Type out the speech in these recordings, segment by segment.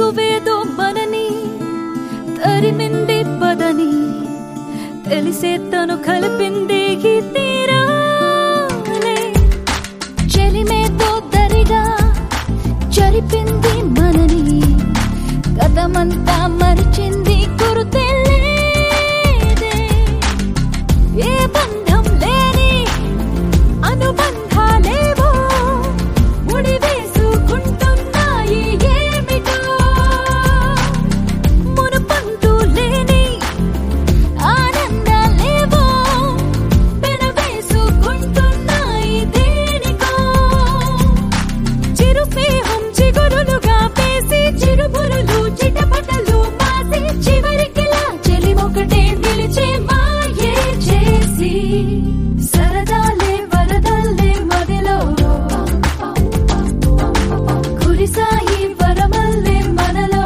తక్కువేదో మనని తరిమింది పదని తెలిసే తను కలిపింది ఈ తీరాలే చెలిమేతో దరిగా జరిపింది మనని గతమంతా మరిచింది గురుతెలేదే ఏ బంధం లేని అనుబంధాలేవో ముడి వేసుకుంటున్నాయి ఏమిటో మునుపంటూ లేని ఆనందాలేవో పెనవేసుకుంటున్నాయి దేనికో చిరుపేహం చిగురులుగా వేసి చిరుబురులు చిటపటలు మాసి చివరికిలా చెలిమొకటే నిలిచే మాయే చేసి సరదాలే వరదల్లే మదిలో కురిసాయి వరమల్లే మనలో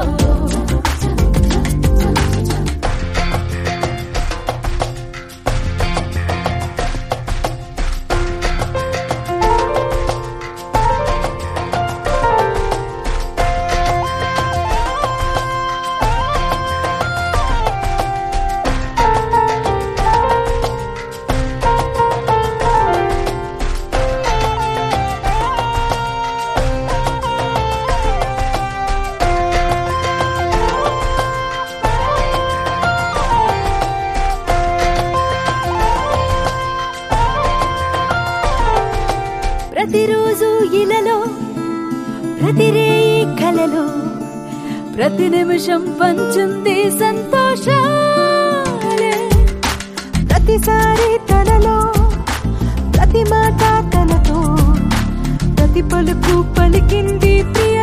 ప్రతిరోజు ఇలలో ప్రతిరేయి కలలో ప్రతి నిమిషం పంచుంది సంతోషాలే ప్రతిసారి తనలో ప్రతి మాట తనతో ప్రతి పలుకు పలికింది ప్రియ